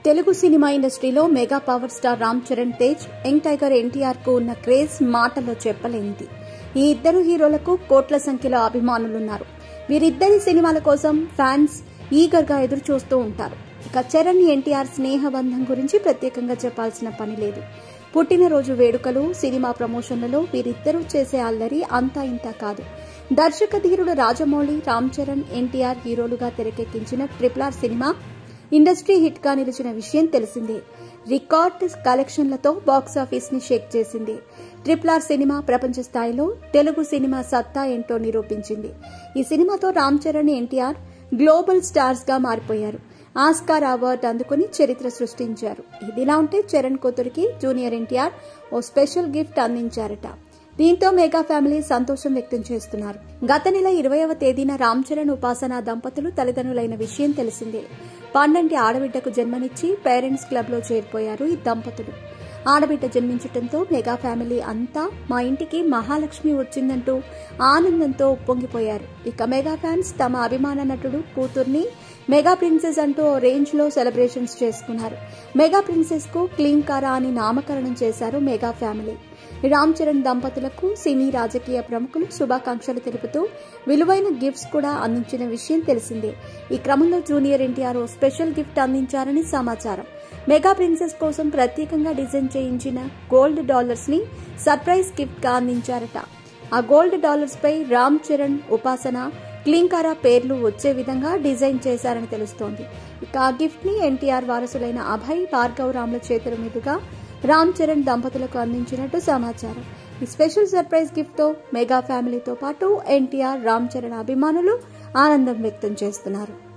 Telugu cinema ఇండస్ట్రీలో mega power star Ram Charan Tej young tiger NTR కు ఉన్న క్రేజ్ మాటల్లో చెప్పలేనిది ఈ ఇద్దరు హీరోలకు కోట్ల సంఖ్యలో అభిమానులున్నారు వీరిద్దరి సినిమాల కోసం ఫ్యాన్స్ ఈగర్ గా ఎదురు చూస్తూ ఉంటారు ఇక చరణ్ ఎన్టీఆర్ స్నేహబంధం గురించి ప్రత్యేకంగా చెప్పాల్సిన పని లేదు పుట్టినరోజు వేడుకలు సినిమా ప్రమోషన్లలో వీరిద్దరూ చేసే అల్లరి అంతా ఇంత కాదు దర్శక ధీరుడు రాజమౌళి రామ్ చరణ్ ఎన్టీఆర్ హీరోలుగా తెరకెక్కించిన triple R cinema industry hit గా నిలిచిన విషయం తెలిసిందే రికార్డ్ కలెక్షన్లతో బాక్సాఫీస్ ని షేక్ చేసింది ట్రిపుల్ ఆర్ సినిమా ప్రపంచ స్థాయిలో తెలుగు సినిమా సత్తా ఏంటో నిరూపించింది ఈ సినిమాతో రామ్ చరణ్ ఎన్టీఆర్ గ్లోబల్ స్టార్స్ గా మారిపోయారు ఆస్కార్ అవార్డు అందుకుని చరిత్ర సృష్టించారు ఇదిలా ఉంటే చరణ్ కూతురికి జూనియర్ ఎన్టీఆర్ ఓ స్పెషల్ గిఫ్ట్ అందించారట దీంతో మెగా ఫ్యామిలీ సంతోషం వ్యక్తం చేస్తున్నారు గత నెల ఇరవైవ తేదీన రామ్ చరణ్ ఉపాసన దంపతులు తల్లిదండ్రులైన విషయం తెలిసిందే పండంటి ఆడబిడ్డకు జన్మనిచ్చి పేరెంట్స్ క్లబ్ లో చేరిపోయారు ఈ దంపతులు ఆడబిడ్డ జన్మించడంతో మెగా ఫ్యామిలీ అంతా మా ఇంటికి మహాలక్ష్మి వచ్చిందంటూ ఆనందంతో ఉప్పొంగిపోయారు ఇక మెగా ఫ్యాన్స్ తమ అభిమాన నటుడు కూతుర్ని మెగా ప్రిన్సెస్ అంటూ ఓ రేంజ్ లో సెలబ్రేషన్స్ చేసుకున్నారు మెగా ప్రిన్సెస్ కు క్లీన్ కారా అని నామకరణం చేశారు మెగా ఫ్యామిలీ రామ్ చరణ్ దంపతులకు సినీ రాజకీయ ప్రముఖులు శుభాకాంక్షలు తెలుపుతూ విలువైన గిఫ్ట్స్ కూడా అందించిన విషయం తెలిసిందే ఈ క్రమంలో జూనియర్ ఎన్టీఆర్ ఓ స్పెషల్ గిఫ్ట్ అందించారని సమాచారం మెగా ప్రిన్సెస్ కోసం ప్రత్యేకంగా డిజైన్ చేయించిన గోల్డ్ డాలర్స్ ని సర్ప్రైజ్ గిఫ్ట్ గా అందించారట ఆ గోల్డ్ డాలర్స్ పై రామ్ చరణ్ ఉపాసన క్లింకారా పేర్లు వచ్చే విధంగా డిజైన్ చేశారని తెలుస్తోంది ఇక ఆ గిఫ్ట్ ని ఎన్టీఆర్ వారసులైన అభయ్ భార్గవ్ రామ్ల చేతుల మీదుగా రామ్ చరణ్ దంపతులకు అందించినట్టు సమాచారం ఈ స్పెషల్ సర్ప్రైజ్ గిఫ్ట్ తో మెగా ఫ్యామిలీతో పాటు ఎన్టీఆర్ రామ్ చరణ్ అభిమానులు ఆనందం వ్యక్తం చేస్తున్నారు